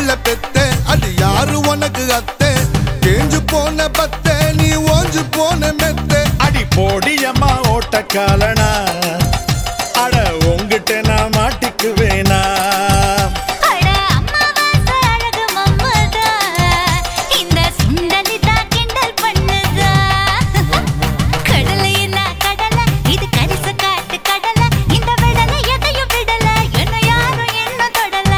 புள்ள பெத்தே அது யாரு உனக்கு அத்தே தேஞ்சு போன பத்தே நீ ஓஞ்சு போன மெத்தே அடி போடியம்மா ஓட்டக்காலனா அட உங்கிட்ட நான் மாட்டிக்குவேனா அட அம்மாவாசை அழகு மம்மதா இந்த சுண்டலி தான் கிண்டல் பண்ணுதா கடலை என்ன கடலை இது கரிச காட்டு கடலை இந்த விடலை எதையும் விடல என்ன யாரும் என்ன தொடல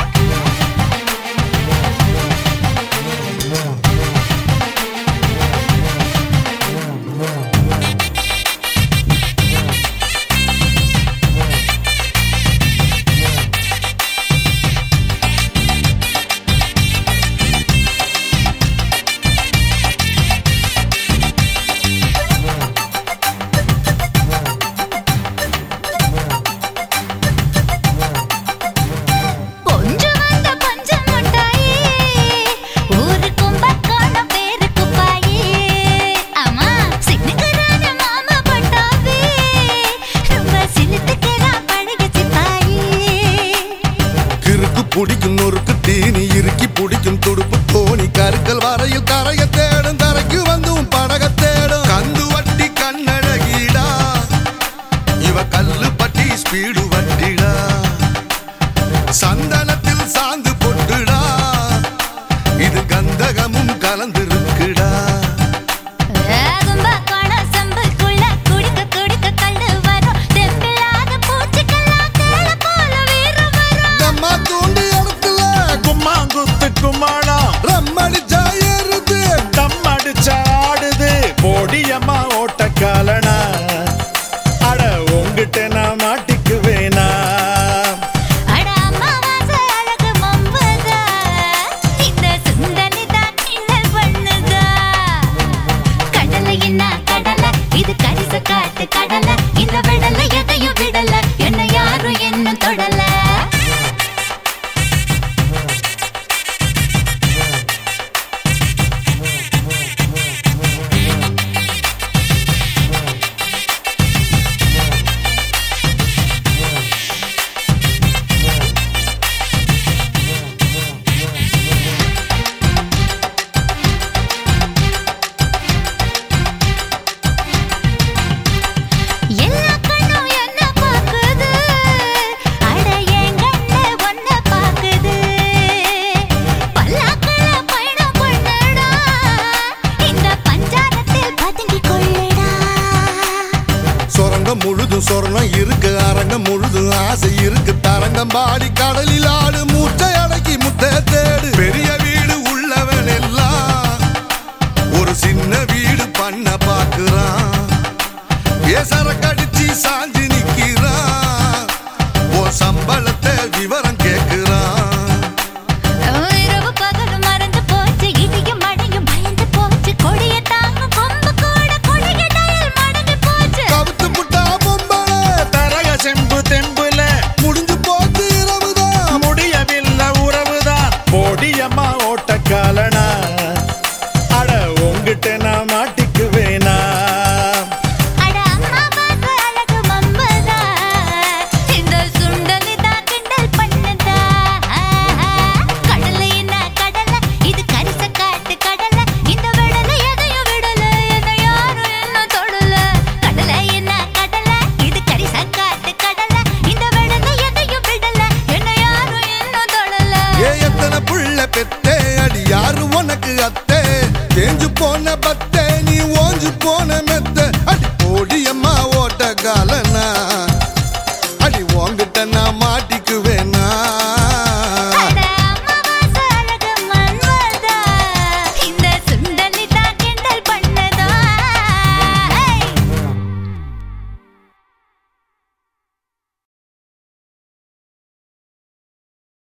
பொஞ்சு வந்த பஞ்சு முட்டாயே ஊரு கும்பக்கான பேரு குப்பாயே அம்மா சின்னகரான மாமா பட்டாவே ரொம்ப சிலுத்துக்கிறா பழகு சிப்பாயே கிறுக்கு பிடிக்கும் நொறுக்கு தீனி இறுக்கி பிடிக்கும் துடுப்பு தோணி கருக்கல் வரையில் கரைய தேடும் தரைக்கு வந்தும் படக தேடும் கந்து வட்டி கண்ணழகிடா இவ கல்லு பட்டி ஸ்பீடு வட்டிடா சந்தனத்தில் சாந்து பொட்டுடா இது கந்தகமும் கலந்திருக்குடா கும்பக்கான சம்புக்குள்ள குடிக்க குடிக்க கண்டு வரும் தெம்பில்லாத பூச்சிக்கெல்லாம் தேள போல வீரம் வரும் நம்ம தூண்டி இடத்துல கும்மாங்குத்து கும்மாளம் ரம்மடிச்சா ஏறுது தம் அடிச்சா ஆடுது போடியம்மா ஓட்டக்காலனா அட உங்கிட்ட நான் மாட்டிக்குவேனா அட அம்மாவாசை அழகு மம்பதா இந்த சுண்டலி தான் கிண்டல் பண்ணுதா கடலை என்ன கடலை இது கரிச காட்டு கடலை இந்த விடலை எதையும் விடல என்ன யாரும் என்ன தொடல எல்லா கண்ணும் என்ன பாக்குது அட என் கண்ணு ஒன்ன பாக்குது பல்லாக்குல பயணம் பண்ணடா இந்த பஞ்சாரத்தில் பதுங்கி கொள்ளடா சொரங்கம் முழுதும் சொரணம் இருக்கு அரங்கம் முழுதும் ஆசை இருக்கு தரங்கம் பாடி கடலில் ஆடு மூச்சை அடக்கி முட்டை தேடு பெரிய வீடு உள்ளவன் எல்லாம் ஒரு சின்ன வீடு பண்ண பாக்குறான் ஏசர கடிச்சு சாஞ்சி நிக்கிறான் ஓ சம்பளத்தை விவரம் கேக்குறான் இரவு பகலும் மறந்து போச்சு இடியும் மழையும் பயந்து போச்சு கொடிய தாங்கும் கொம்பு கூட கொடிய டயல் மடங்கி போச்சு கவுத்து புட்டா பொம்பளை தரக செம்பு தெம்புல முடிஞ்சு போச்சு இரவுதான் முடியவில்லை உறவுதான் போடியம்மா ஓட்டக்காலனா அட உங்கிட்ட நான் மாட்டிக்குவேனா அட அம்மா பாச அழகு மம்மதா இந்த சுண்டலி தான் கிண்டல் பண்ணுதா கடலை என்ன கடலை இது கரிச காட்டு கடலை இந்த விடலை எதையும் விடல என்ன யாரும் என்ன தொடல கடலை என்ன கடலை இது கரிச காட்டு கடலை இந்த விடலை எதையும் விடல என்ன யாரும் என்ன தொடல ஏ எத்தனை புள்ள பெத்தே அடி யாரு உனக்கு அத்தே தேஞ்சு போன பத்தே